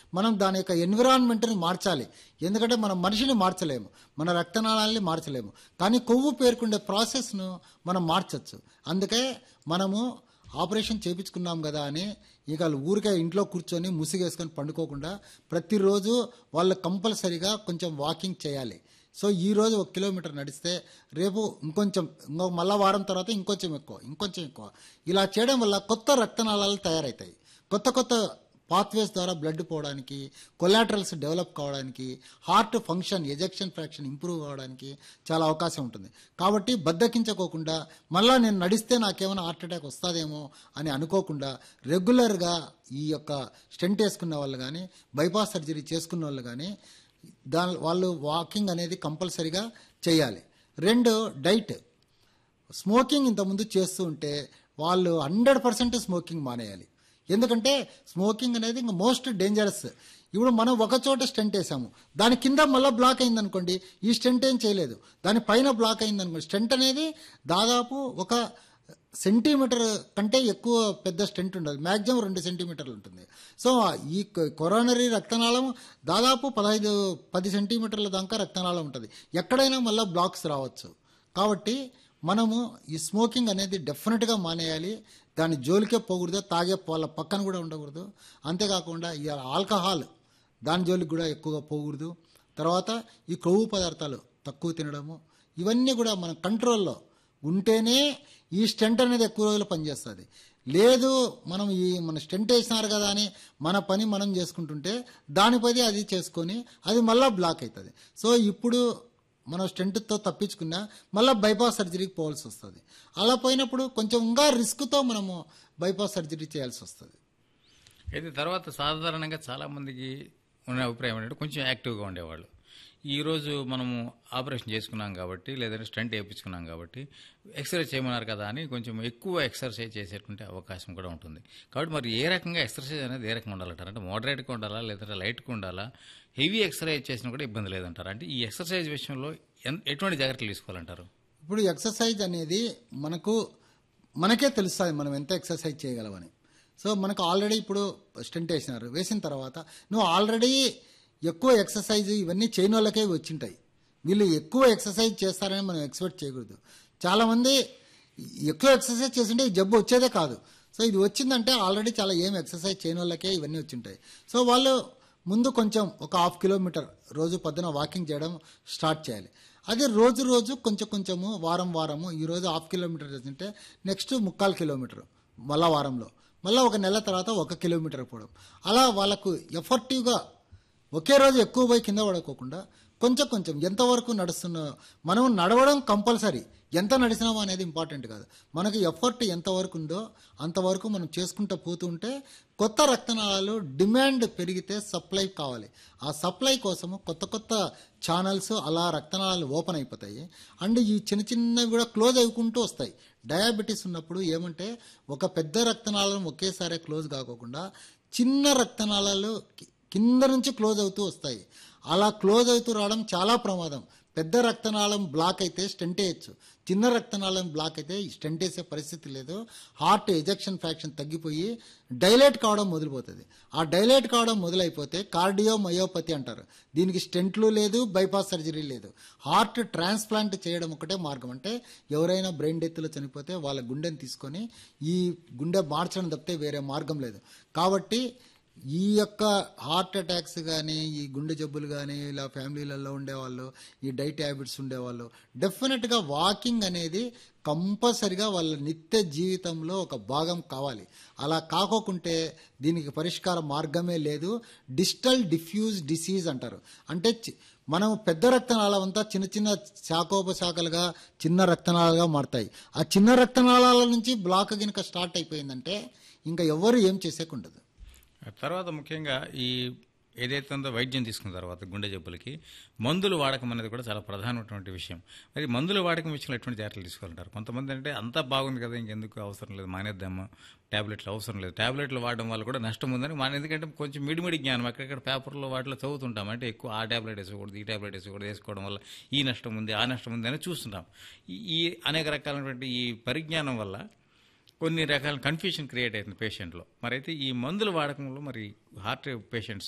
మనం దాని యొక్క ఎన్విరాన్మెంట్ని మార్చాలి ఎందుకంటే మనం మనిషిని మార్చలేము మన రక్తనాళాలని మార్చలేము కానీ కొవ్వు పేర్కొండే ప్రాసెస్ను మనం మార్చచ్చు అందుకే మనము ఆపరేషన్ చేపించుకున్నాం కదా అని ఇక ఊరికే ఇంట్లో కూర్చొని ముసిగేసుకొని పండుకోకుండా ప్రతిరోజు వాళ్ళు కంపల్సరీగా కొంచెం వాకింగ్ చేయాలి సో ఈ రోజు ఒక కిలోమీటర్ నడిస్తే రేపు ఇంకొంచెం ఇంకో మళ్ళా వారం తర్వాత ఇంకొంచెం ఎక్కువ ఇంకొంచెం ఎక్కువ ఇలా చేయడం వల్ల కొత్త రక్తనాళాలు తయారవుతాయి కొత్త కొత్త పాత్వేస్ ద్వారా బ్లడ్ పోవడానికి కొలాటరల్స్ డెవలప్ కావడానికి heart function ejection fraction improve కావడానికి చాలా అవకాశం ఉంటుంది కాబట్టి బద్దకించకోకుండా మళ్ళా నేను నడిస్తే నాకేమైనా హార్ట్ అటాక్ వస్తుందేమో అని అనుకోకుండా రెగ్యులర్గా ఈ యొక్క స్టెంట్ వేసుకున్న వాళ్ళు కానీ బైపాస్ సర్జరీ చేసుకున్న వాళ్ళు కానీ దాని వాళ్ళు వాకింగ్ అనేది కంపల్సరీగా చేయాలి రెండు డైట్ స్మోకింగ్ ఇంతకుముందు చేస్తూ ఉంటే వాళ్ళు హండ్రెడ్ పర్సెంట్ స్మోకింగ్ మానేయాలి ఎందుకంటే స్మోకింగ్ అనేది ఇంకా మోస్ట్ డేంజరస్ ఇప్పుడు మనం ఒక చోట స్టెంట్ వేసాము దాని కింద మళ్ళీ బ్లాక్ అయింది అనుకోండి ఈ స్టెంట్ ఏం చేయలేదు దాని పైన బ్లాక్ అయింది అనుకోండి స్టెంట్ అనేది దాదాపు ఒక సెంటీమీటర్ కంటే ఎక్కువ పెద్ద స్టెంట్ ఉండదు మ్యాక్సిమం రెండు సెంటీమీటర్లు ఉంటుంది సో ఈ కొరోనరీ రక్తనాళం దాదాపు పదహైదు పది సెంటీమీటర్ల దాకా రక్తనాళం ఉంటుంది ఎక్కడైనా మళ్ళీ బ్లాక్స్ రావచ్చు కాబట్టి మనము ఈ స్మోకింగ్ అనేది డెఫినెట్గా మానేయాలి దాని జోలికే పోకూడదు తాగే వాళ్ళ పక్కన కూడా ఉండకూడదు అంతేకాకుండా ఈ ఆల్కహాల్ దాని జోలికి కూడా ఎక్కువగా పోకూడదు తర్వాత ఈ కొవ్వు పదార్థాలు తక్కువ తినడము ఇవన్నీ కూడా మన కంట్రోల్లో ఉంటేనే ఈ స్టెంట్ అనేది ఎక్కువ రోజులు పనిచేస్తుంది లేదు మనం ఈ మన స్టెంట్ వేసినారు కదా అని మన పని మనం చేసుకుంటుంటే దానిపై అది చేసుకొని అది మళ్ళీ బ్లాక్ అవుతుంది సో ఇప్పుడు మనం స్టెంట్తో తప్పించుకున్నా మళ్ళీ బైపాస్ సర్జరీకి పోవాల్సి వస్తుంది అలా పోయినప్పుడు కొంచెం ఇంకా రిస్క్తో మనము బైపాస్ సర్జరీ చేయాల్సి వస్తుంది అయితే తర్వాత సాధారణంగా చాలా మందికి ఉన్న అభిప్రాయం ఏంటంటే కొంచెం యాక్టివ్గా ఉండేవాళ్ళు ఈ రోజు మనము ఆపరేషన్ చేసుకున్నాం కాబట్టి లేదంటే స్టంట్ వేయించుకున్నాం కాబట్టి ఎక్సర్సైజ్ చేయమన్నారు కదా అని కొంచెం ఎక్కువ ఎక్సర్సైజ్ చేసేటువంటి అవకాశం కూడా ఉంటుంది కాబట్టి మరి ఏ రకంగా ఎక్సర్సైజ్ అనేది ఏ రకంగా ఉండాలంటారు అంటే మోడరేట్గా ఉండాలా లేదంటే లైట్గా ఉండాలా హెవీ ఎక్సర్సైజ్ చేసినా కూడా ఇబ్బంది లేదంటారు అంటే ఈ ఎక్సర్సైజ్ విషయంలో ఎన్- ఎటువంటి జాగ్రత్తలు తీసుకోవాలంటారు ఇప్పుడు ఎక్సర్సైజ్ అనేది మనకు మనకే తెలుస్తుంది మనం ఎంత ఎక్సర్సైజ్ చేయగలమని సో మనకు ఆల్రెడీ ఇప్పుడు స్టెంట్ వేసినారు వేసిన తర్వాత నువ్వు ఆల్రెడీ ఎక్కువ ఎక్సర్సైజ్ ఇవన్నీ చేయని వాళ్ళకే వచ్చింటాయి వీళ్ళు ఎక్కువ ఎక్సర్సైజ్ చేస్తారని మనం ఎక్స్పెక్ట్ చేయకూడదు చాలామంది ఎక్కువ ఎక్సర్సైజ్ చేస్తుంటే ఈ జబ్బు వచ్చేదే కాదు సో ఇది వచ్చిందంటే ఆల్రెడీ చాలా ఏం ఎక్సర్సైజ్ చేయని వాళ్ళకే ఇవన్నీ వచ్చింటాయి సో వాళ్ళు ముందు కొంచెం ఒక హాఫ్ కిలోమీటర్ రోజు పొద్దున వాకింగ్ చేయడం స్టార్ట్ చేయాలి అదే రోజు రోజు కొంచెం కొంచెము వారం వారము ఈ రోజు హాఫ్ కిలోమీటర్ చేస్తుంటే నెక్స్ట్ ముక్కాలు కిలోమీటర్ మళ్ళా వారంలో మళ్ళీ ఒక నెల తర్వాత ఒక కిలోమీటర్ పోవడం అలా వాళ్ళకు ఎఫర్టివ్గా ఒకే రోజు ఎక్కువ పోయి కింద పడుకోకుండా కొంచెం కొంచెం ఎంతవరకు నడుస్తున్నా మనం నడవడం కంపల్సరీ ఎంత నడిచినామో అనేది ఇంపార్టెంట్ కాదు మనకు ఎఫర్ట్ ఎంతవరకు ఉందో అంతవరకు మనం చేసుకుంటూ పోతూ ఉంటే కొత్త రక్తనాళాలు డిమాండ్ పెరిగితే సప్లై కావాలి ఆ సప్లై కోసము కొత్త కొత్త ఛానల్స్ అలా రక్తనాళాలు ఓపెన్ అయిపోతాయి అండ్ ఈ చిన్న చిన్నవి కూడా క్లోజ్ అయికుంటూ వస్తాయి డయాబెటీస్ ఉన్నప్పుడు ఏమంటే ఒక పెద్ద రక్తనాళం ఒకేసారి క్లోజ్ కాకోకుండా చిన్న రక్తనాళాలు కి- కింద నుంచి క్లోజ్ అవుతూ వస్తాయి అలా క్లోజ్ అవుతూ రావడం చాలా ప్రమాదం పెద్ద రక్తనాళం బ్లాక్ అయితే స్టెంట్ వేయచ్చు చిన్న రక్తనాళం బ్లాక్ అయితే స్టెంట్ వేసే పరిస్థితి లేదు హార్ట్ ఎజెక్షన్ ఫ్రాక్షన్ తగ్గిపోయి డైలేట్ కావడం మొదలుపోతుంది ఆ డైలేట్ కావడం మొదలైపోతే కార్డియో మయోపతి అంటారు దీనికి స్టెంట్లు లేదు బైపాస్ సర్జరీ లేదు హార్ట్ ట్రాన్స్ప్లాంట్ చేయడం ఒకటే మార్గం అంటే ఎవరైనా బ్రెయిన్ డెత్లో చనిపోతే వాళ్ళ గుండెని తీసుకొని ఈ గుండె మార్చడం తప్పితే వేరే మార్గం లేదు కాబట్టి ఈ యొక్క హార్ట్ అటాక్స్ కానీ ఈ గుండె జబ్బులు కానీ ఇలా ఫ్యామిలీలలో ఉండేవాళ్ళు ఈ డైట్ హ్యాబిట్స్ ఉండేవాళ్ళు డెఫినెట్గా వాకింగ్ అనేది కంపల్సరిగా వాళ్ళ నిత్య జీవితంలో ఒక భాగం కావాలి అలా కాకోకుంటే దీనికి పరిష్కార మార్గమే లేదు డిజిటల్ డిఫ్యూజ్ డిసీజ్ అంటారు అంటే చి- మనం పెద్ద రక్తనాళం అంతా చిన్న చిన్న శాఖోపశాఖలుగా చిన్న రక్తనాళాలుగా మారుతాయి ఆ చిన్న రక్తనాళాల నుంచి బ్లాక్ గినక స్టార్ట్ అయిపోయిందంటే ఇంకా ఎవరు ఏం చేసేకుండదు తర్వాత ముఖ్యంగా ఈ ఏదైతే ఉందో వైద్యం తీసుకున్న తర్వాత గుండె జబ్బులకి మందులు వాడకం అనేది కూడా చాలా ప్రధానమైనటువంటి విషయం మరి మందులు వాడకం విషయంలో ఎటువంటి జాగ్రత్తలు తీసుకోవాలంటారు కొంతమంది అంటే అంతా బాగుంది కదా ఇంకెందుకు అవసరం లేదు మానేద్దాము టాబ్లెట్లు అవసరం లేదు టాబ్లెట్లు వాడడం వల్ల కూడా నష్టం ఉందని మన ఎందుకంటే కొంచెం మిడిమిడి జ్ఞానం అక్కడక్కడ పేపర్లో వాటిలో చదువుతుంటాం అంటే ఎక్కువ ఆ టాబ్లెట్ వేసుకోకూడదు ఈ టాబ్లెట్ వేసుకోకూడదు వేసుకోవడం వల్ల ఈ నష్టం ఉంది ఆ నష్టం ఉంది అని చూస్తుంటాం ఈ- ఈ అనేక రకాలైనటువంటి ఈ పరిజ్ఞానం వల్ల కొన్ని రకాల కన్ఫ్యూషన్ క్రియేట్ అవుతుంది పేషెంట్లో మరి అయితే ఈ మందుల వాడకంలో మరి హార్ట్ పేషెంట్స్